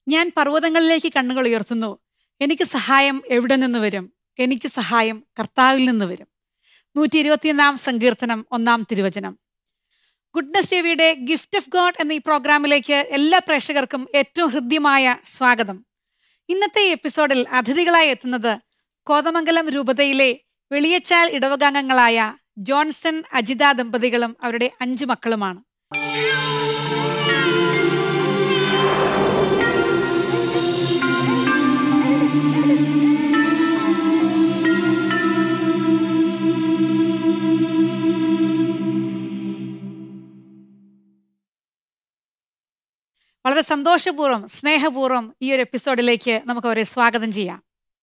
ഞാൻ പർവ്വതങ്ങളിലേക്ക് കണ്ണുകൾ ഉയർത്തുന്നു എനിക്ക് സഹായം എവിടെ നിന്ന് വരും എനിക്ക് സഹായം കർത്താവിൽ നിന്ന് വരും നൂറ്റി ഇരുപത്തിയൊന്നാം സങ്കീർത്തനം ഒന്നാം തിരുവചനം ഗുഡ്നസ് ടിവിയുടെ ഗിഫ്റ്റ് ഓഫ് ഗോഡ് എന്ന ഈ പ്രോഗ്രാമിലേക്ക് എല്ലാ പ്രേക്ഷകർക്കും ഏറ്റവും ഹൃദ്യമായ സ്വാഗതം ഇന്നത്തെ ഈ എപ്പിസോഡിൽ അതിഥികളായി എത്തുന്നത് കോതമംഗലം രൂപതയിലെ വെളിയച്ചാൽ ഇടവകാംഗങ്ങളായ ജോൺസൺ അജിത ദമ്പതികളും അവരുടെ അഞ്ചു മക്കളുമാണ് വളരെ സന്തോഷപൂർവ്വം സ്നേഹപൂർവ്വം ഈ ഒരു എപ്പിസോഡിലേക്ക് നമുക്ക് അവരെ സ്വാഗതം ചെയ്യാം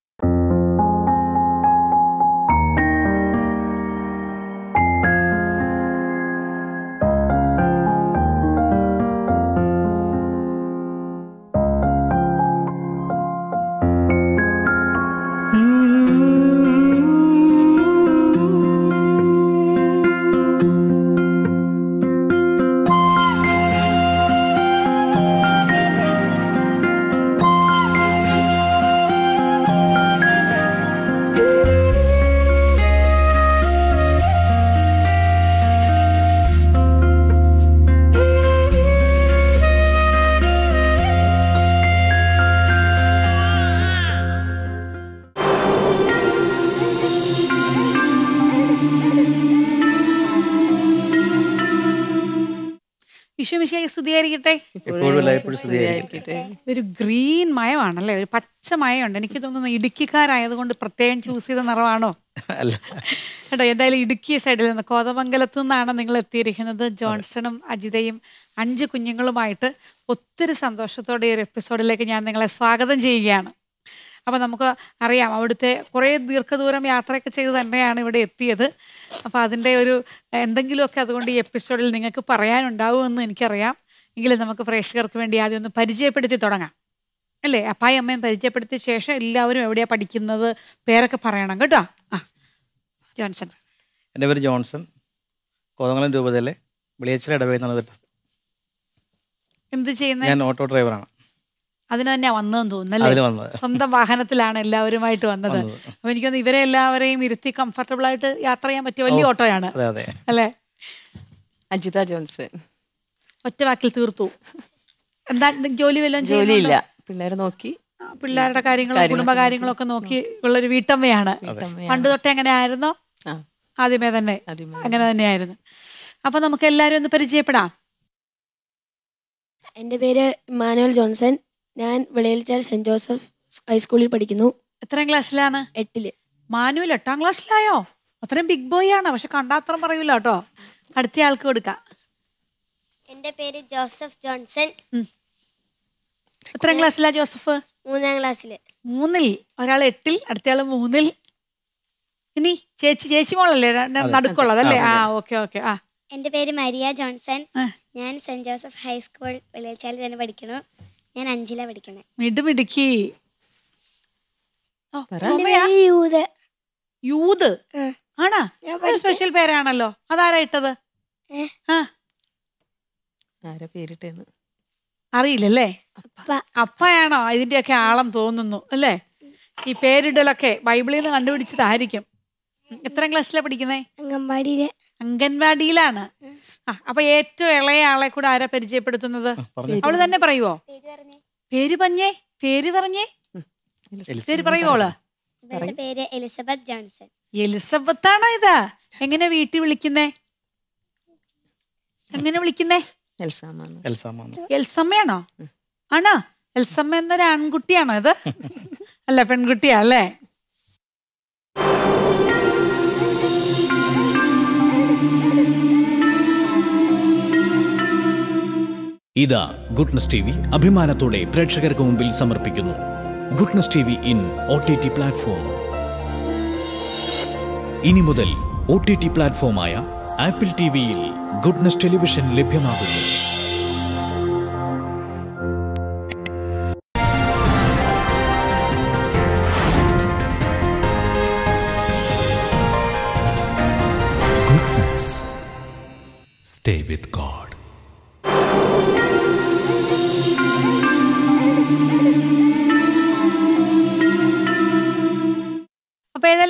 വിശ്വമിശയെ സ്തുതിയായിരിക്കട്ടെ എപ്പോഴും എല്ലായ്പ്പോഴും സ്തുതിയായിരിക്കട്ടെ. ഒരു ഗ്രീൻ മയമാണല്ലേ ഒരു പച്ച മയമുണ്ട് എനിക്ക് തോന്നുന്നു ഇടുക്കിക്കാരായതുകൊണ്ട് പ്രത്യേകം ചൂസ് ചെയ്ത നിറമാണോ അല്ല കേട്ടോ എന്തായാലും ഇടുക്കി സൈഡിൽ നിന്ന് കോതമംഗലത്തു നിന്നാണ് നിങ്ങൾ എത്തിയിരിക്കുന്നത് ജോൺസണും അജിതയും അഞ്ച് കുഞ്ഞുങ്ങളുമായിട്ട് ഒത്തിരി സന്തോഷത്തോടെ ഈ ഒരു എപ്പിസോഡിലേക്ക് ഞാൻ നിങ്ങളെ സ്വാഗതം ചെയ്യുകയാണ് അപ്പോൾ നമുക്ക് അറിയാം അവിടുത്തെ കുറേ ദീർഘദൂരം യാത്രയൊക്കെ ചെയ്ത് തന്നെയാണ് ഇവിടെ എത്തിയത് അപ്പോൾ അതിൻ്റെ ഒരു എന്തെങ്കിലുമൊക്കെ അതുകൊണ്ട് ഈ എപ്പിസോഡിൽ നിങ്ങൾക്ക് പറയാനുണ്ടാവുമെന്ന് എനിക്കറിയാം എങ്കിലും നമുക്ക് പ്രേക്ഷകർക്ക് വേണ്ടി ആദ്യം ഒന്ന് പരിചയപ്പെടുത്തി തുടങ്ങാം അല്ലേ അപ്പായും അമ്മയും പരിചയപ്പെടുത്തിയ ശേഷം എല്ലാവരും എവിടെയാണ് പഠിക്കുന്നത് പേരൊക്കെ പറയണം കേട്ടോ ആ ജോൺസൺ എൻ്റെ പേര് ജോൺസൺ കോതമംഗലം രൂപതയിലെ വെളിയച്ചില ഇടവയിൽ നിന്നാണ് വരുന്നത് എന്ത് ചെയ്യുന്നത് ഞാൻ ഓട്ടോ ഡ്രൈവറാണ് അതിന് തന്നെ വന്നതെന്ന് തോന്നുന്നു അതിൽ അല്ലേ വന്നത് സ്വന്തം വാഹനത്തിലാണ് എല്ലാവരുമായിട്ട് വന്നത് വന്നത്. അപ്പൊ എനിക്കൊന്ന് ഇവരെ എല്ലാവരെയും ഇരുത്തി കംഫർട്ടബിൾ ആയിട്ട് യാത്ര ചെയ്യാൻ പറ്റിയ വലിയ ഓട്ടോയാണ് അതെ അതെ അല്ലേ അജിത ജോൺസൺ ഒറ്റ വാക്കിൽ തീർത്തു എന്താ എന്തെങ്കിലും ജോലി വല്ലതും ജോലിയില്ല ചെയ്യുന്നുണ്ടോ? പിള്ളേരെ നോക്കി ആ, പിള്ളേരുടെ കാര്യങ്ങളും കാര്യങ്ങളൊക്കെ കുടുംബ കാര്യങ്ങളൊക്കെ നോക്കി ഉള്ളൊരു വീട്ടമ്മയാണ് വീട്ടമ്മയാണ്. പണ്ട് തൊട്ടേ അങ്ങനെ ആയിരുന്നോ ആ ആദ്യമേ തന്നെ ആദ്യമേ. അങ്ങനെ തന്നെയായിരുന്നു അപ്പൊ നമുക്ക് എല്ലാവരും ഒന്ന് പരിചയപ്പെടാം എൻ്റെ പേര് ഇമാനുവൽ ജോൺസൺ ഞാൻ വെളിയൽച്ചാൽ സെൻറ് ജോസഫ് ഹൈസ്കൂളിൽ പഠിക്കുന്നു എത്രാം ക്ലാസ്സിലാണ് എട്ടില് മാനുവൽ എട്ടാം ക്ലാസ്സിലായോ അത്രയും ബിഗ് ബോയ് ആണ് പക്ഷെ കണ്ടാത്രം പറയൂല കേട്ടോ അടുത്ത ആൾക്ക് കൊടുക്കാം എൻ്റെ പേര് ജോസഫ് ജോൺസൺ എത്രാം ക്ലാസ്സിലാ ജോസഫ് മൂന്നാം ക്ലാസ്സിൽ മൂന്നിൽ ഒരാൾ എട്ടിൽ അടുത്തയാൾ മൂന്നിൽ ഇനി ചേച്ചി ചേച്ചി മോളല്ലേ ര- ര- നടുക്കുള്ളതല്ലേ ആ ഓക്കെ ഓക്കെ ആ എൻ്റെ പേര് മരിയ ജോൺസൺ ആ. ഞാൻ സെൻറ് ജോസഫ് ഹൈസ്കൂൾ വെളിയച്ചാലിൽ തന്നെ പഠിക്കണു ഞാൻ അഞ്ചില പഠിക്കണേ മിടുമിടുക്കി ഓ, പറ. സൗമ്യ, യൂത് യൂത് ആ. ആണാ ഞാൻ ഒരു പഠിക്കാം. സ്പെഷ്യൽ പേരാണല്ലോ അതാരാ ഇട്ടത് ഏ? ആ ആരാ പേരിട്ടെന്ന് അറിയില്ലല്ലേ അപ്പ അപ്പയാണോ ഇതിന്റെയൊക്കെ ആളം തോന്നുന്നു അല്ലേ ഈ പേരിടലൊക്കെ ബൈബിളിൽ നിന്ന് കണ്ടുപിടിച്ചതായിരിക്കും ഉം, എത്രാം ക്ലാസ്സിലാണ് പഠിക്കുന്നേ അംഗൻവാടിയിലെ അംഗൻവാടിയിലാണ് ആ അപ്പൊ ഏറ്റവും ഇളയ ആളെ കൂടെ ആരാ പരിചയപ്പെടുത്തുന്നത് പറഞ്ഞു അവള് തന്നെ പറയുവോ പേര് പറഞ്ഞേ പേര് പറഞ്ഞേ പേര് പറഞ്ഞേ എലിസ- പേര് പറയുവോള് ഇവരുടെ പേര് എലിസബത്ത് ജോൺസൺ എലിസബത്ത് ആണോ ഇതാ എങ്ങനെ വീട്ടിൽ വിളിക്കുന്നേ എങ്ങനെ വിളിക്കുന്നേ എൽസാമാണ് എൽസാമാണ് എൽസമ്മയാണോ ആണോ എൽസമ്മ എന്നൊരു ആൺകുട്ടിയാണോ ഇത് അല്ല പെൺകുട്ടിയാ അല്ലേ ഇതാ ഗുഡ്നസ് ടി വി അഭിമാനത്തോടെ പ്രേക്ഷകർക്ക് മുമ്പിൽ സമർപ്പിക്കുന്നു Goodness T V in O T T platform ഇനി മുതൽ ഒ ടി ടി പ്ലാറ്റ്ഫോമായ ആപ്പിൾ ടി വിയിൽ ഗുഡ്നസ് ടെലിവിഷൻ ലഭ്യമാകുന്നു Goodness. Stay with God.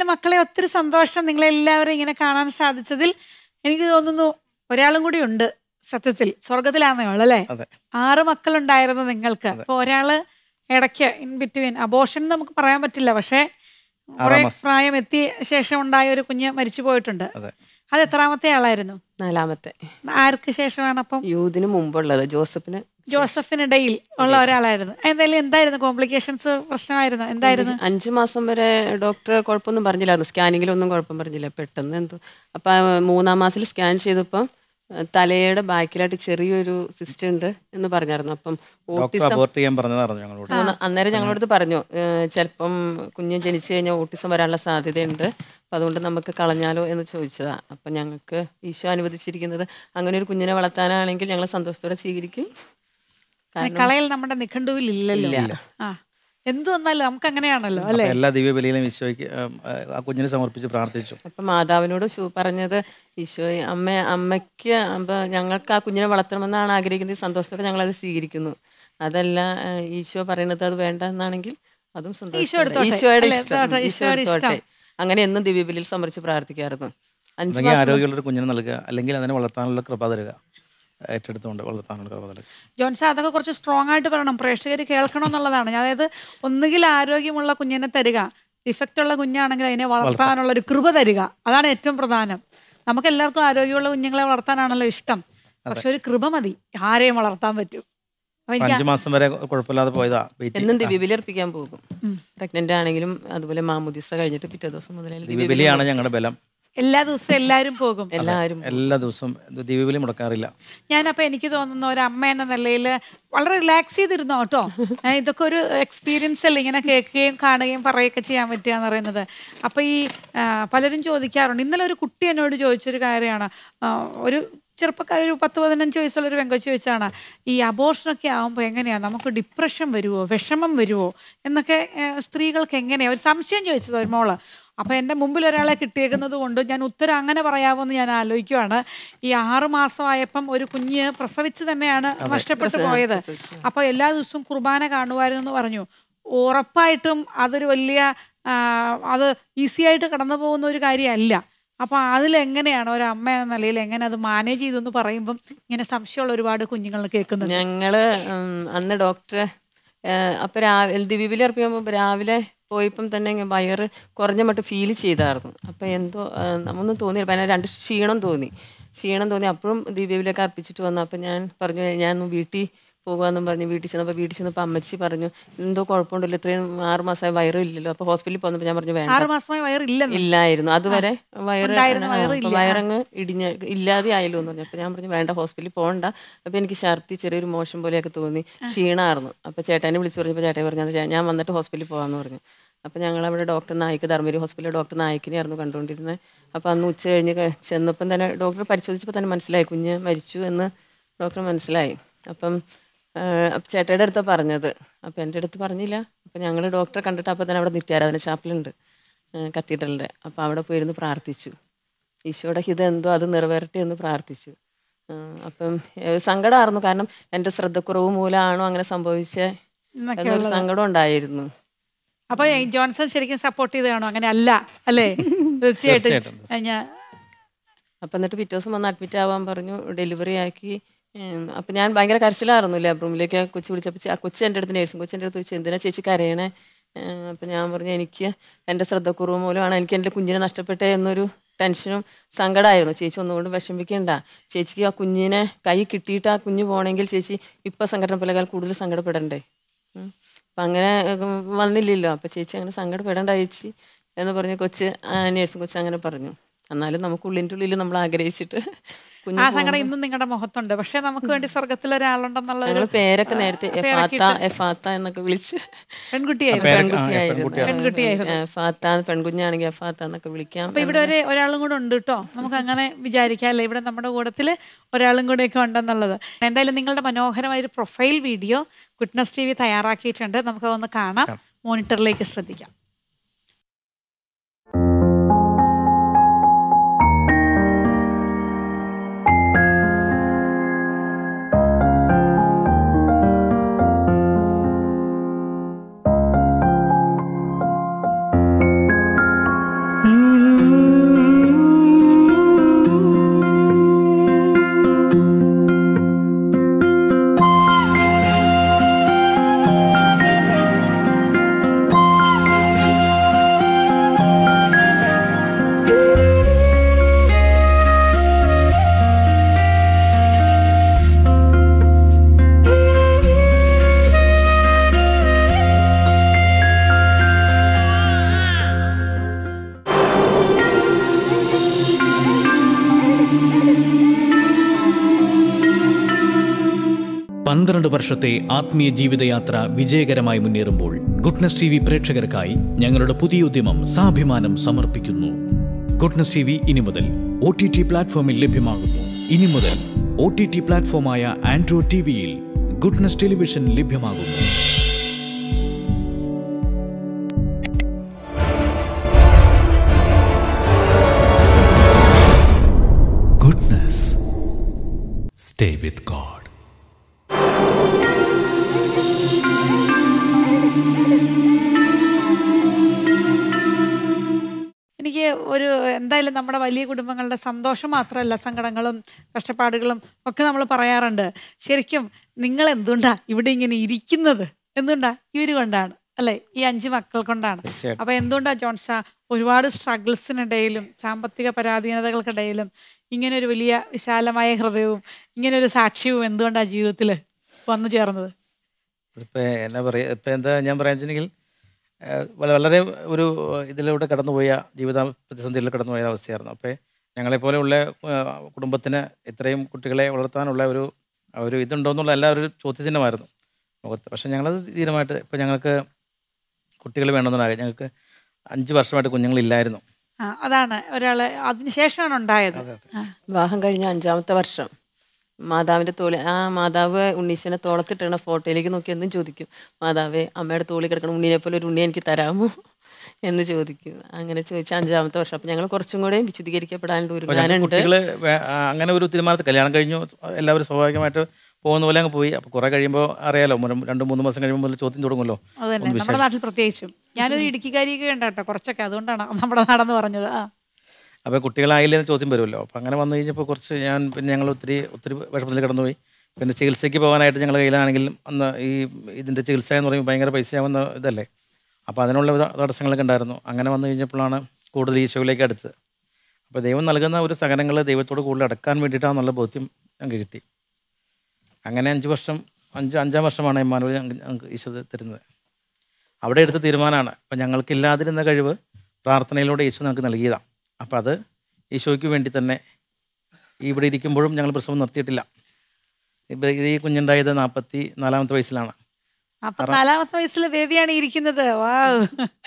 എന്തായാലും മക്കളെ ഒത്തിരി സന്തോഷം നിങ്ങളെല്ലാവരും ഇങ്ങനെ കാണാൻ സാധിച്ചതിൽ എനിക്ക് തോന്നുന്നു ഒരാളും കൂടി ഉണ്ട് സത്യത്തിൽ സ്വർഗത്തിലാന്നേ ഉള്ളു അല്ലേ അതെ ആറ് മക്കളുണ്ടായിരുന്നു നിങ്ങൾക്ക് അപ്പൊ ഒരാള് ഇടയ്ക്ക് ഇൻ ബിറ്റ്വീൻ അബോഷൻ നമുക്ക് പറയാൻ പറ്റില്ല പക്ഷേ കുറെ ആറാം മാസം. പ്രായം എത്തിയ ശേഷം ഉണ്ടായ ഒരു കുഞ്ഞ് മരിച്ചു പോയിട്ടുണ്ട് അതെ അത് എത്രാമത്തെ ആളായിരുന്നു നാലാമത്തെ ആർക്ക് ശേഷമാണ് അപ്പം യൂതിന് മുമ്പുള്ളത് ജോസഫിന് ജോസഫിനിടയിൽ ഉള്ള ഒരാളായിരുന്നു എന്തായാലും എന്തായിരുന്നു കോംപ്ലിക്കേഷൻസ് പ്രശ്നമായിരുന്നു എന്തായിരുന്നു അഞ്ചു മാസം വരെ ഡോക്ടർ കുഴപ്പമൊന്നും പറഞ്ഞില്ലായിരുന്നു സ്കാനിങ്ങിലൊന്നും കുഴപ്പം പറഞ്ഞില്ല പെട്ടെന്ന് എന്തോ അപ്പം ആ മൂന്നാം മാസത്തിൽ സ്കാൻ ചെയ്തപ്പം ആ, തലയുടെ ബാക്കിലായിട്ട് ചെറിയൊരു സിസ്റ്റം ഉണ്ട് എന്ന് പറഞ്ഞായിരുന്നു അപ്പം ഡോക്ടർ ഓട്ടിസം അബോർട്ട് ചെയ്യാൻ പറഞ്ഞതായിരുന്നു ഞങ്ങളോട് മൂന്ന് അന്നേരം ഞങ്ങളടുത്ത് പറഞ്ഞു ഏഹ് ചിലപ്പം കുഞ്ഞ് ജനിച്ചു കഴിഞ്ഞാൽ ഓട്ടിസം വരാനുള്ള സാധ്യതയുണ്ട് അപ്പം അതുകൊണ്ട് നമുക്ക് കളഞ്ഞാലോ എന്ന് ചോദിച്ചതാ അപ്പം ഞങ്ങൾക്ക് ഈശോ അനുവദിച്ചിരിക്കുന്നത് അങ്ങനെ ഒരു കുഞ്ഞിനെ വളർത്താനാണെങ്കിൽ ഞങ്ങൾ സന്തോഷത്തോടെ സ്വീകരിക്കും കാരണം കളയിൽ നമ്മുടെ നിഘണ്ടുവിൽ ഇല്ലല്ലോ ആ എന്ത് വന്നാലും നമുക്ക് അങ്ങനെയാണല്ലോ അല്ലെ അപ്പൊ എല്ലാ ദിവ്യബലിയിലും ഈശോയ്ക്ക് ഉം, ആ കുഞ്ഞിനെ സമർപ്പിച്ച് പ്രാർത്ഥിച്ചു അപ്പം മാതാവിനോട് ശു പറഞ്ഞത് ഈശോ അമ്മ അമ്മയ്ക്ക് അപ്പൊ ഞങ്ങൾക്ക് ആ കുഞ്ഞിനെ വളർത്തണമെന്നാണ് ആഗ്രഹിക്കുന്നത് സന്തോഷത്തോടെ ഞങ്ങളത് സ്വീകരിക്കുന്നു അതല്ല ഏഹ് ഈശോ പറയുന്നത് അത് വേണ്ട എന്നാണെങ്കിൽ അതും സന്തോഷം എടുത്തോട്ടെ. ഈശോയുടെ അല്ലേ, ഇഷ്ടം എടുത്തോട്ടെ, ഈശോ ഈശോയുടെ എടുത്തോട്ടെ അങ്ങനെ എന്നും ദിവ്യബലിയിൽ സമർപ്പിച്ച് പ്രാർത്ഥിക്കായിരുന്നു അഞ്ച് അല്ലെങ്കിൽ മാസം ആരോഗ്യമുള്ള ഒരു കുഞ്ഞിനെ നൽകുക അല്ലെങ്കിൽ അതിനെ വളർത്താനുള്ള കൃപ തരിക ഏറ്റെടുത്തുകൊണ്ട് വളർത്താനുള്ള കൃപ തരിക ജോൺസ അതൊക്കെ കുറച്ച് സ്ട്രോങ് ആയിട്ട് പറയണം പ്രേക്ഷകർ കേൾക്കണം എന്നുള്ളതാണ് അതായത് ഒന്നുകിൽ ആരോഗ്യമുള്ള കുഞ്ഞിനെ തരിക ഡിഫക്റ്റ് ഉള്ള കുഞ്ഞാണെങ്കിൽ അതിനെ വളർത്താനുള്ള ഒരു കൃപ തരിക അതാണ് ഏറ്റവും പ്രധാനം നമുക്ക് എല്ലാവർക്കും ആരോഗ്യമുള്ള കുഞ്ഞുങ്ങളെ വളർത്താനാണല്ലോ ഇഷ്ടം പക്ഷെ ഒരു കൃപ മതി ആരെയും വളർത്താൻ പറ്റും അപ്പൊ അപ്പൊ എനിക്ക് അഞ്ചു മാസം വരെ കുഴപ്പമില്ലാതെ പോയതാ വെയിറ്റ് എന്നും ദിവ്യബലി അർപ്പിക്കാൻ പോകും പ്രഗ്നന്റ് ആണെങ്കിലും അതുപോലെ മാമുദിസ കഴിഞ്ഞിട്ട് പിറ്റേ ദിവസം മുതൽ ദിവ്യബലിയാണ് ഞങ്ങളുടെ ബലം എല്ലാ ദിവസവും എല്ലാവരും പോകും എല്ലാവരും എല്ലാ ദിവസവും ദിവ്യബലി മുടക്കാറില്ല ഞാനപ്പോൾ എനിക്ക് തോന്നുന്ന ഒരു അമ്മ എന്ന നിലയിൽ വളരെ റിലാക്സ് ചെയ്തിരുന്നോ കേട്ടോ ഏ, ഇതൊക്കെ ഒരു എക്സ്പീരിയൻസ് അല്ലേ ഇങ്ങനെ കേൾക്കുകയും കാണുകയും പറയുകയൊക്കെ ചെയ്യാൻ പറ്റുക എന്ന് പറയുന്നത് അപ്പോൾ ഈ ആ, പലരും ചോദിക്കാറുണ്ട് ഇന്നലെ ഒരു കുട്ടി എന്നോട് ചോദിച്ചൊരു കാര്യമാണ് ആ, ഒരു ചെറുപ്പക്കാർ ഒരു പത്ത് പതിനഞ്ച് വയസ്സുള്ള ഒരു പെങ്കൊച്ചു ചോദിച്ചാണ് ഈ അബോഷനൊക്കെ ആകുമ്പോൾ എങ്ങനെയാണ് നമുക്ക് ഡിപ്രഷൻ വരുമോ വിഷമം വരുമോ എന്നൊക്കെ ഏ, സ്ത്രീകൾക്ക് എങ്ങനെയാണ് ഒരു സംശയം ചോദിച്ചത് ഒരു മോള് അപ്പോൾ എൻ്റെ മുമ്പിൽ ഒരാളെ കിട്ടിയേക്കുന്നത് കൊണ്ട് ഞാൻ ഉത്തരം അങ്ങനെ പറയാമോ എന്ന് ഞാൻ ആലോചിക്കുവാണ് ഈ ആറ് മാസമായപ്പം ഒരു കുഞ്ഞ് പ്രസവിച്ച് തന്നെയാണ് നഷ്ടപ്പെട്ടു പോയത് അപ്പോൾ എല്ലാ ദിവസവും കുർബാന കാണുമായിരുന്നു എന്ന് പറഞ്ഞു ഉറപ്പായിട്ടും അതൊരു വലിയ ആ, അത് ഈസി ആയിട്ട് കടന്നു പോകുന്ന ഒരു കാര്യമല്ല അപ്പോൾ അതിലെങ്ങനെയാണ് ഒരു അമ്മ എന്ന നിലയിൽ എങ്ങനെ അത് മാനേജ് ചെയ്തു എന്ന് പറയുമ്പം ഇങ്ങനെ സംശയമുള്ള ഒരുപാട് കുഞ്ഞുങ്ങൾ കേൾക്കുന്നുണ്ട് ഞങ്ങള് ഉം, അന്ന് ഡോക്ടറെ അപ്പൊ രാവിലെ ദിവ്യബലി അർപ്പിക്കുമ്പോൾ രാവിലെ പോയപ്പം തന്നെ ഇങ്ങ് വയറ് കുറഞ്ഞ മട്ട് ഫീൽ ചെയ്തായിരുന്നു അപ്പൊ എന്തോ ആ, നമ്മൊന്നും തോന്നിയില്ല പിന്നെ രണ്ട് ക്ഷീണം തോന്നി ക്ഷീണം തോന്നി അപ്പോഴും ദിവ്യബലിയൊക്കെ അർപ്പിച്ചിട്ട് വന്നു അപ്പൊ ഞാൻ പറഞ്ഞു ഞാൻ ഒന്ന് വീട്ടിൽ പോകാമെന്നും പറഞ്ഞു വീട്ടിൽ ചെന്നപ്പോൾ വീട്ടിൽ ചെന്നപ്പോൾ അമ്മച്ചി പറഞ്ഞു എന്തോ കുഴപ്പമുണ്ടല്ലോ ഇത്രയും ആറ് മാസമായി വയറും ഇല്ലല്ലോ അപ്പൊ ഹോസ്പിറ്റലിൽ പോകുന്നപ്പോൾ ഞാൻ പറഞ്ഞു വേണ്ട ആറ് മാസമായി വയറില്ലെന്ന് ഇല്ലായിരുന്നു അതുവരെ വയറ് ഉണ്ടായിരുന്ന ആ, വയറ് അപ്പൊ ഇല്ല. വയറങ്ങ് ഇടിഞ്ഞ് ഇല്ലാതെ ആയല്ലോ എന്ന് പറഞ്ഞു അപ്പൊ ഞാൻ പറഞ്ഞു വേണ്ട ഹോസ്പിറ്റലിൽ പോകണ്ട അപ്പൊ എനിക്ക് ഛർദി ചെറിയൊരു മോശം പോലെയൊക്കെ തോന്നി ക്ഷീണമായിരുന്നു അപ്പൊ ചേട്ടനെ വിളിച്ചു പറഞ്ഞപ്പോൾ ചേട്ടായി പറഞ്ഞു "അത് ഞാൻ- ഞാൻ വന്നിട്ട് ഹോസ്പിറ്റലിൽ പോകാമെന്ന് പറഞ്ഞു അപ്പൊ ഞങ്ങൾ അവിടെ ഡോക്ടർ നായിക്ക് ധർമ്മപുരി ഹോസ്പിറ്റലിൽ ഡോക്ടർ നായിക്കിനെയായിരുന്നു കണ്ടുകൊണ്ടിരുന്നത് അപ്പൊ അന്ന് ഉച്ച കഴിഞ്ഞ് ക- ചെന്നപ്പം തന്നെ ഡോക്ടർ പരിശോധിച്ചപ്പോൾ തന്നെ മനസ്സിലായി കുഞ്ഞ് മരിച്ചു എന്ന് ഡോക്ടർ മനസ്സിലായി അപ്പം ആ, അപ്പൊ ചേട്ടയുടെ അടുത്താ പറഞ്ഞത് അപ്പം എൻ്റെ അടുത്ത് പറഞ്ഞില്ല അപ്പം ഞങ്ങൾ ഡോക്ടറെ കണ്ടിട്ട് അപ്പം തന്നെ അവിടെ നിത്യാരാധന ചാപ്പലുണ്ട് കത്തീഡ്രലിൻ്റെ അപ്പം അവിടെ പോയിരുന്ന് പ്രാർത്ഥിച്ചു ഈശോയുടെ ഹിതം എന്തോ അത് നിറവേറട്ടെ എന്ന് പ്രാർത്ഥിച്ചു ആ, അപ്പം ഏഹ്, സങ്കടമായിരുന്നു കാരണം എൻ്റെ ശ്രദ്ധക്കുറവ് മൂലമാണോ അങ്ങനെ സംഭവിച്ചേ എന്നൊരു സങ്കടം ഉണ്ടായിരുന്നു അപ്പൊ ഈ ജോൺസൺ ശരിക്കും സപ്പോർട്ട് ചെയ്ത് കാണും അങ്ങനെ അല്ല അല്ലേ തീർച്ചയായിട്ടും തീർച്ചയായിട്ടും. ഞാൻ അപ്പം എന്നിട്ട് പിറ്റേ ദിവസം വന്ന് അഡ്മിറ്റ് ആവാൻ പറഞ്ഞു ഡെലിവറി ആക്കി ഉം, അപ്പം ഞാൻ ഭയങ്കര കരച്ചിലായിരുന്നു ലാബ് റൂമിലേക്ക് ആ കൊച്ചു വിളിച്ചപ്പോൾ ആ കൊച്ചു എൻ്റെ അടുത്ത് നേഴ്സും കൊച്ചു എൻ്റെ അടുത്ത് ചോദിച്ചു എന്തിനാ ചേച്ചി കരയണേ ഉം, അപ്പം ഞാൻ പറഞ്ഞു എനിക്ക് എൻ്റെ ശ്രദ്ധക്കുറവ് മൂലമാണ് എനിക്ക് എൻ്റെ കുഞ്ഞിനെ നഷ്ടപ്പെട്ടേ എന്നൊരു ടെൻഷനും സങ്കടമായിരുന്നു ചേച്ചി ഒന്നുകൊണ്ട് വിഷമിക്കണ്ട ചേച്ചിക്ക് ആ കുഞ്ഞിനെ കൈ കിട്ടിയിട്ട് ആ കുഞ്ഞ് പോകണമെങ്കിൽ ചേച്ചി ഇപ്പം സങ്കടപ്പെടേക്കാൾ കൂടുതൽ സങ്കടപ്പെടണ്ടേ ഉം. അപ്പം അങ്ങനെ ഉം, വന്നില്ലല്ലോ അപ്പം ചേച്ചി അങ്ങനെ സങ്കടപ്പെടേണ്ട ചേച്ചി എന്ന് പറഞ്ഞ് കൊച്ച് നേഴ്സും കൊച്ച് അങ്ങനെ പറഞ്ഞു എന്നാലും നമുക്ക് ഉള്ളിൻ്റെ ഉള്ളിൽ നമ്മൾ ആഗ്രഹിച്ചിട്ട് കുഞ്ഞ് ആ സങ്കടം ഇന്നും നിങ്ങളുടെ മുഖത്തുണ്ട് പക്ഷെ നമുക്ക് വേണ്ടി സ്വർഗത്തിൽ ഒരാളുണ്ടെന്നുള്ള ഞങ്ങൾ ഒരു പേരൊക്കെ നേരത്തെ പേരൊക്കെ എഫാത്ത ഇട്ട് എഫാത്ത എന്നൊക്കെ വിളിച്ച് പെൺകുട്ടിയായിരുന്നു പേരൊക്കെ- ആ, പെൺകുട്ടിയായിരുന്നു പെൺകുട്ടിയായിരുന്നു. പെൺകുട്ടിയായിരുന്നു. എഫാത്ത പെൺകുഞ്ഞാണെങ്കിൽ എഫാത്ത എന്നൊക്കെ വിളിക്കാം അപ്പൊ ഇവിടെ ഒരു ഒരാളും കൂടെ ഉണ്ട് കേട്ടോ നമുക്ക് അങ്ങനെ വിചാരിക്കാം അല്ലേ ഇവിടെ നമ്മുടെ കൂട്ടത്തിൽ ഒരാളും കൂടെയൊക്കെ ഉണ്ടെന്നുള്ളത് എന്തായാലും നിങ്ങളുടെ മനോഹരമായ ഒരു profile video Goodness T V തയ്യാറാക്കിയിട്ടുണ്ട് നമുക്ക് ഒന്ന് കാണാം മോണിറ്ററിലേക്ക് ശ്രദ്ധിക്കാം പന്ത്രണ്ട് വർഷത്തെ ആത്മീയ ജീവിതയാത്ര വിജയകരമായി മുന്നേറുമ്പോൾ ഗുഡ്നസ് ടി വി പ്രേക്ഷകർക്കായി ഞങ്ങളുടെ പുതിയ ഉദ്യമം സാഭിമാനം സമർപ്പിക്കുന്നു ഗുഡ്നസ് ടി വി ഇനി മുതൽ ഒ ടി ടി പ്ലാറ്റ്ഫോമിൽ ലഭ്യമാകുന്നു ഇനി മുതൽ ഒ ടി ടി പ്ലാറ്റ്ഫോമായ ആൻഡ്രോയിഡ് ടി വിയിൽ ഗുഡ്നസ് ടെലിവിഷൻ ലഭ്യമാകുന്നു Goodness. Stay with God. എനിക്ക് ഒരു എന്തായാലും നമ്മുടെ വലിയ കുടുംബങ്ങളുടെ സന്തോഷം മാത്രമല്ല സങ്കടങ്ങളും കഷ്ടപ്പാടുകളും ഒക്കെ നമ്മൾ പറയാറുണ്ട് ശരിക്കും നിങ്ങൾ എന്തുകൊണ്ടാ ഇവിടെ ഇങ്ങനെ ഇരിക്കുന്നത് എന്തുകൊണ്ടാ ഇവര് കൊണ്ടാണ് അല്ലെ ഈ അഞ്ച് മക്കൾ കൊണ്ടാണ് തീർച്ചയായിട്ടും. അപ്പൊ എന്തുകൊണ്ടാ ജോൺസ ഒരുപാട് സ്ട്രഗിൾസിനിടയിലും സാമ്പത്തിക പരാധീനതകൾക്കിടയിലും ഇങ്ങനെ ഒരു വലിയ വിശാലമായ ഹൃദയവും ഇങ്ങനെ ഒരു സാക്ഷ്യവും എന്തുകൊണ്ടാ ജീവിതത്തിൽ വന്നു ചേർന്നത് ഇപ്പം എന്നാ പറയുക ഇപ്പം എന്താ ഞാൻ പറയാൻ വെച്ചിട്ടുണ്ടെങ്കിൽ ഏഹ്, വള- വളരെ ഒരു ഇതിലൂടെ കടന്നുപോയ ജീവിത പ്രതിസന്ധിയിൽ കടന്നുപോയ അവസ്ഥയായിരുന്നു അപ്പോൾ ഞങ്ങളെപ്പോലെയുള്ള ഏഹ്, കുടുംബത്തിന് ഇത്രയും കുട്ടികളെ വളർത്താനുള്ള ഒരു ആ ഒരു ഇതുണ്ടോ എന്നുള്ള എല്ലാ ഒരു ചോദ്യചിഹ്നമായിരുന്നു മുഖത്ത് പക്ഷേ ഞങ്ങളത് തീരുമാനമായിട്ട് ഇപ്പം ഞങ്ങൾക്ക് കുട്ടികൾ വേണമെന്നുണ്ടായി ഞങ്ങൾക്ക് അഞ്ച് വർഷമായിട്ട് കുഞ്ഞുങ്ങളില്ലായിരുന്നു ആ അതാണ് ഒരാള് അതിനുശേഷമാണ് ഉണ്ടായത് ആ. വിവാഹം കഴിഞ്ഞ അഞ്ചാമത്തെ വർഷം മാതാവിൻ്റെ തോളി ആ മാതാവ് ഉണ്ണീശ്വനെ തോളത്തിട്ടിരുന്ന ഫോട്ടോയിലേക്ക് നോക്കി എന്തും ചോദിക്കും മാതാവേ അമ്മയുടെ തോളി കിടക്കണം ഉണ്ണിനെ പോലെ ഒരു ഉണ്ണി എനിക്ക് തരാമോ എന്ന് ചോദിക്കും അങ്ങനെ ചോദിച്ച അഞ്ചാമത്തെ വർഷം അപ്പം ഞങ്ങൾ കുറച്ചും കൂടെ വിശുദ്ധീകരിക്കപ്പെടാനുള്ള ഒരു അപ്പോൾ ഞങ്ങൾക്ക് ഞാനുണ്ട് കുട്ടികൾ അങ്ങനെ ഒരു തീരുമാനത്തിൽ കല്യാണം കഴിഞ്ഞു എല്ലാവരും സ്വാഭാവികമായിട്ട് പോകുന്ന പോലെ അങ്ങ് പോയി അപ്പോൾ കുറേ കഴിയുമ്പോൾ അറിയാലോ ഒരു രണ്ട് മൂന്ന് മാസം കഴിയുമ്പോൾ മുതൽ ചോദ്യം തുടങ്ങുമല്ലോ അത് തന്നെ ഒന്ന് നമ്മുടെ നാട്ടിൽ പ്രത്യേകിച്ചും ഞാനൊരു ഇടുക്കിക്കാരിയൊക്കെ ഉണ്ട് കേട്ടോ കുറച്ചൊക്കെ അതുകൊണ്ടാണ് നമ്മുടെ നാടെന്ന് പറഞ്ഞത് ആ അപ്പോൾ കുട്ടികളായില്ലേ എന്ന് ചോദ്യം വരുമല്ലോ അപ്പോൾ അങ്ങനെ വന്നു കഴിഞ്ഞപ്പോൾ കുറച്ച് ഞാൻ പിന്നെ ഞങ്ങൾ ഒത്തിരി ഒത്തിരി വിഷമത്തിൽ കടന്നുപോയി പിന്നെ ചികിത്സയ്ക്ക് പോകാനായിട്ട് ഞങ്ങളുടെ കയ്യിലാണെങ്കിലും അന്ന് ഈ ഇതിൻ്റെ ചികിത്സ എന്ന് പറയുമ്പോൾ ഭയങ്കര പൈസയാവുന്ന ഇതല്ലേ അപ്പോൾ അതിനുള്ള ത- തടസ്സങ്ങളൊക്കെ ഉണ്ടായിരുന്നു അങ്ങനെ വന്നു കഴിഞ്ഞപ്പോഴാണ് കൂടുതൽ ഈശോയിലേക്ക് അടുത്തത് അപ്പോൾ ദൈവം നൽകുന്ന ഒരു സഹനങ്ങൾ ദൈവത്തോട് കൂടുതൽ അടക്കാൻ വേണ്ടിയിട്ടാണെന്നുള്ള ബോധ്യം ഞങ്ങൾക്ക് കിട്ടി അങ്ങനെ അഞ്ച് വർഷം അഞ്ച് അഞ്ചാം വർഷമാണ് എമ്മാനൂർ ഞങ്ങൾക്ക് ഈശോ തരുന്നത് അവിടെ എടുത്ത തീരുമാനമാണ് അപ്പം ഞങ്ങൾക്കില്ലാതിരുന്ന കഴിവ് പ്രാർത്ഥനയിലൂടെ ഈശോ ഞങ്ങൾക്ക് നൽകിയതാണ് അപ്പം അത് ഈശോയ്ക്ക് വേണ്ടി തന്നെ ഇവിടെ ഇരിക്കുമ്പോഴും ഞങ്ങൾ പ്രസവം നിർത്തിയിട്ടില്ല ഇപ്പം ഇത് ഈ കുഞ്ഞുണ്ടായത് നാൽപ്പത്തി നാലാമത്തെ വയസ്സിലാണ് അപ്പൊ നാലാമത്തെ വയസ്സിലെ ബേബിയാണ് ഈ ഇരിക്കുന്നത് വാവ്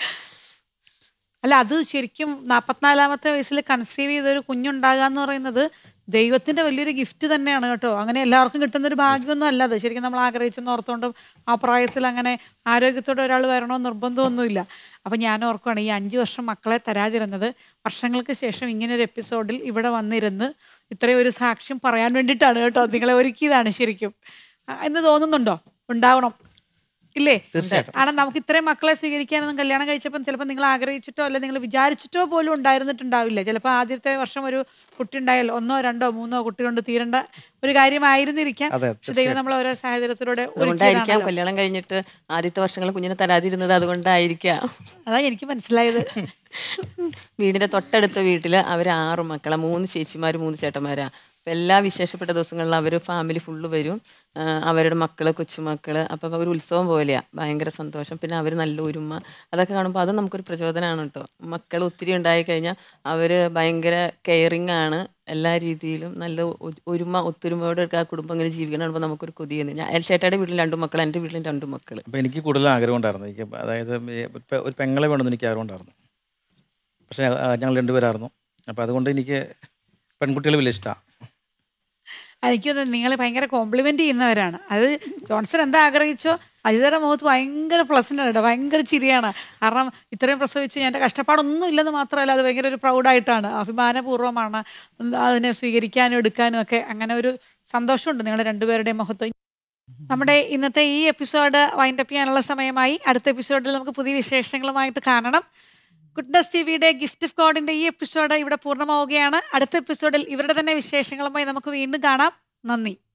അല്ല അത് ശരിക്കും നാപ്പത്തിനാലാമത്തെ വയസ്സിൽ കൺസീവ് ചെയ്ത ഒരു കുഞ്ഞുണ്ടാകുക എന്ന് പറയുന്നത് ദൈവത്തിന്റെ വലിയൊരു ഗിഫ്റ്റ് തന്നെയാണ് കേട്ടോ അങ്ങനെ എല്ലാവർക്കും കിട്ടുന്ന ഒരു ഭാഗ്യമൊന്നും അല്ല അത് ശരിക്കും നമ്മൾ ആഗ്രഹിച്ചെന്ന് ഓർത്തുകൊണ്ടും ആ പ്രായത്തിൽ അങ്ങനെ ആരോഗ്യത്തോടെ ഒരാൾ വരണമെന്ന് നിർബന്ധമൊന്നുമില്ല അപ്പം ഞാൻ ഓർക്കുവാണ് ഈ അഞ്ച് വർഷം മക്കളെ തരാതിരുന്നത് വർഷങ്ങൾക്ക് ശേഷം ഇങ്ങനെ ഒരു എപ്പിസോഡിൽ ഇവിടെ വന്നിരുന്ന് ഇത്രയും ഒരു സാക്ഷ്യം പറയാൻ വേണ്ടിയിട്ടാണ് കേട്ടോ നിങ്ങളെ ഒരുക്കിയതാണ് ശരിക്കും ആ, എന്ന് തോന്നുന്നുണ്ടോ ഉണ്ടാവണം ഇല്ലേ കാരണം നമുക്ക് ഇത്രയും മക്കളെ സ്വീകരിക്കാനൊന്നും കല്യാണം കഴിച്ചപ്പം ചിലപ്പോൾ നിങ്ങൾ ആഗ്രഹിച്ചിട്ടോ അല്ലെ നിങ്ങൾ വിചാരിച്ചിട്ടോ പോലും ഉണ്ടായിരുന്നിട്ടുണ്ടാവില്ല ചിലപ്പോൾ ആദ്യത്തെ വർഷം ഒരു കുട്ടി ഉണ്ടായാലോ ഒന്നോ രണ്ടോ മൂന്നോ കുട്ടി കൊണ്ട് തീരേണ്ട ഒരു കാര്യമായിരുന്നിരിക്കാം അതെ, പക്ഷെ ദൈവം നമ്മൾ ഓരോ സാഹചര്യത്തിലൂടെ അതുകൊണ്ടായിരിക്കാം ഒരുക്കിയതാണല്ലോ. കല്യാണം കഴിഞ്ഞിട്ട് ആദ്യത്തെ വർഷങ്ങൾ കുഞ്ഞിനെ തരാതിരുന്നത് അതുകൊണ്ടായിരിക്കാം അതാ എനിക്ക് മനസ്സിലായത് വീടിന്റെ തൊട്ടടുത്ത വീട്ടിൽ അവർ ആറ് മക്കളാ മൂന്ന് ചേച്ചിമാർ മൂന്ന് ചേട്ടന്മാരാ അപ്പം എല്ലാ വിശേഷപ്പെട്ട ദിവസങ്ങളിലും അവർ ഫാമിലി ഫുള്ള് വരും ആ, അവരുടെ മക്കള് കൊച്ചുമക്കള് അപ്പം ഒരു ഉത്സവം പോലെയാ ഭയങ്കര സന്തോഷം പിന്നെ അവർ നല്ല ഒരുമ അതൊക്കെ കാണുമ്പോൾ അത് നമുക്കൊരു പ്രചോദനമാണ് കേട്ടോ മക്കൾ ഒത്തിരി ഉണ്ടായി കഴിഞ്ഞാൽ അവർ ഭയങ്കര കെയറിങ് ആണ് എല്ലാ രീതിയിലും നല്ല ഒ- ഒരുമ ഒത്തൊരുമയോടെ ആ കുടുംബം ഇങ്ങനെ ജീവിക്കണം കാണുമ്പോൾ നമുക്കൊരു കൊതിയുണ്ട് ഞാൻ ചേട്ടയുടെ വീട്ടിൽ രണ്ട് മക്കൾ എൻ്റെ വീട്ടിലും രണ്ട് മക്കൾ അപ്പോൾ എനിക്ക് കൂടുതൽ ആഗ്രഹം ഉണ്ടായിരുന്നു എനിക്ക് അതായത് ഈ ഇപ്പൊ ഒരു പെങ്ങളെ വേണമെന്ന് എനിക്ക് ആഗ്രഹം ഉണ്ടായിരുന്നു പക്ഷേ ആ, ഞങ്ങൾ രണ്ടുപേരായിരുന്നു അപ്പോൾ അതുകൊണ്ട് എനിക്ക് പെൺകുട്ടികൾ വലിയ ഇഷ്ടമാണ് എനിക്കൊന്ന് നിങ്ങൾ ഭയങ്കര കോംപ്ലിമെന്റ് ചെയ്യുന്നവരാണ് അത് ജോൺസൺ എന്താ ആഗ്രഹിച്ചോ അജിതയുടെ മുഖത്ത് ഭയങ്കര പ്ലസന്റ് ആണ് കേട്ടോ ഭയങ്കര ചിരിയാണ് കാരണം ഇത്രയും പ്രസവിച്ച് എൻ്റെ കഷ്ടപ്പാടൊന്നും ഇല്ലെന്ന് മാത്രമല്ല അത് ഭയങ്കര ഒരു പ്രൗഡായിട്ടാണ് അഭിമാനപൂർവ്വമാണ് അതിനെ സ്വീകരിക്കാനും എടുക്കാനും ഒക്കെ അങ്ങനെ ഒരു സന്തോഷമുണ്ട് നിങ്ങളുടെ രണ്ടുപേരുടെയും മുഖത്ത് നമ്മുടെ ഇന്നത്തെ ഈ എപ്പിസോഡ് വൈൻഡപ്പ് ചെയ്യാനുള്ള സമയമായി അടുത്ത എപ്പിസോഡിൽ നമുക്ക് പുതിയ വിശേഷങ്ങളുമായിട്ട് കാണണം ഗുഡ്നസ് ടി വിയുടെ ഗിഫ്റ്റ് ഓഫ് ഗോഡിന്റെ ഈ എപ്പിസോഡ് ഇവിടെ പൂർണ്ണമാവുകയാണ് അടുത്ത എപ്പിസോഡിൽ ഇവരുടെ തന്നെ വിശേഷങ്ങളുമായി നമുക്ക് വീണ്ടും കാണാം നന്ദി